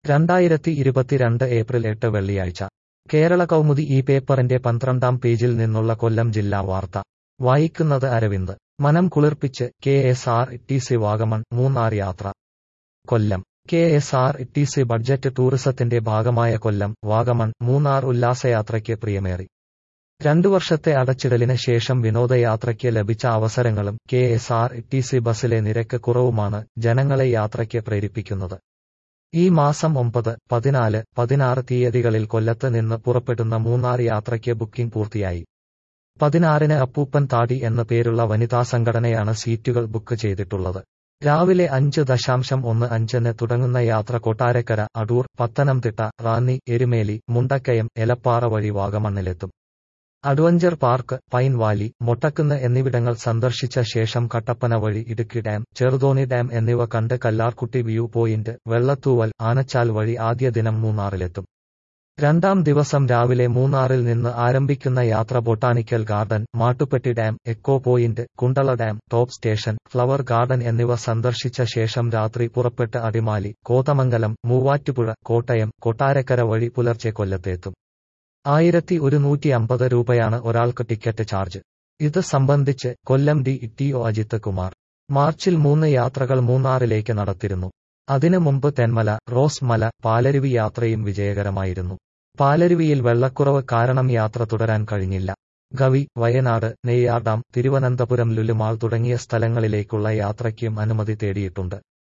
രണ്ടായിരത്തി ഇരുപത്തിരണ്ട് ഏപ്രിൽ എട്ട് വെള്ളിയാഴ്ച കേരള കൗമുദി ഈ പേപ്പറിന്റെ പന്ത്രണ്ടാം പേജിൽ നിന്നുള്ള കൊല്ലം ജില്ലാ വാർത്ത വായിക്കുന്നത് അരവിന്ദ് മനം കുളിർപ്പിച്ച് K S R T C Vagamon Munnar യാത്ര Kollam K S R T C budget ടൂറിസത്തിന്റെ ഭാഗമായ കൊല്ലം വാഗമൺ മൂന്നാർ ഉല്ലാസയാത്രയ്ക്ക് പ്രിയമേറി രണ്ടു വർഷത്തെ അടച്ചിടലിന് ശേഷം വിനോദയാത്രയ്ക്ക് ലഭിച്ച അവസരങ്ങളും K S R T C ബസ്സിലെ നിരക്ക് കുറവുമാണ് ജനങ്ങളെ യാത്രയ്ക്ക് പ്രേരിപ്പിക്കുന്നത് ഈ മാസം ഒമ്പത് പതിനാല് പതിനാറ് തീയതികളിൽ കൊല്ലത്ത് നിന്ന് പുറപ്പെടുന്ന മൂന്നാർ യാത്രയ്ക്ക് ബുക്കിംഗ് പൂർത്തിയായി പതിനാറിന് അപ്പൂപ്പൻ താടി എന്ന പേരുള്ള വനിതാ സംഘടനയാണ് സീറ്റുകൾ ബുക്ക് ചെയ്തിട്ടുള്ളത് രാവിലെ അഞ്ച് ദശാംശം ഒന്ന് അഞ്ചിന് തുടങ്ങുന്ന യാത്ര കൊട്ടാരക്കര അടൂർ പത്തനംതിട്ട റാന്നി എരുമേലി മുണ്ടക്കയം എലപ്പാറ വഴി വാഗമണ്ണിലെത്തും adventure park pine valley Mottakunnu എന്നിവിടങ്ങൾ സന്ദർശിച്ച ശേഷം കട്ടപ്പന വഴി ഇടുക്കി ഡാം ചെറുതോണി ഡാം എന്നിവ കണ്ട് കല്ലാർകുട്ടി വ്യൂ പോയിന്റ് വെള്ളത്തൂവൽ ആനച്ചാൽ വഴി ആദ്യ ദിനം മൂന്നാറിലെത്തും രണ്ടാം ദിവസം രാവിലെ മൂന്നാറിൽ നിന്ന് ആരംഭിക്കുന്ന യാത്ര botanical garden Mattupetty dam echo point Kundala dam top station flower garden എന്നിവ സന്ദർശിച്ച ശേഷം രാത്രി പുറപ്പെട്ട് അടിമാലി കോതമംഗലം മൂവാറ്റുപുഴ കോട്ടയം കൊട്ടാരക്കര വഴി പുലർച്ചെ കൊല്ലത്തെത്തും ആയിരത്തി ഒരുന്നൂറ്റി അമ്പത് രൂപയാണ് ഒരാൾക്ക് ടിക്കറ്റ് ചാർജ് ഇത് സംബന്ധിച്ച് Kollam D T O Ajith Kumar മാർച്ചിൽ മൂന്ന് യാത്രകൾ മൂന്നാറിലേക്ക് നടത്തിയിരുന്നു അതിനു മുമ്പ് തെന്മല റോസ് മല പാലരുവി യാത്രയും വിജയകരമായിരുന്നു പാലരുവിയിൽ വെള്ളക്കുറവ് കാരണം യാത്ര തുടരാൻ കഴിഞ്ഞില്ല ഗവി വയനാട് നെയ്യാർ ഡാം തിരുവനന്തപുരം ലുലുമാൾ തുടങ്ങിയ സ്ഥലങ്ങളിലേക്കുള്ള യാത്രയ്ക്കും അനുമതി തേടിയിട്ടുണ്ട്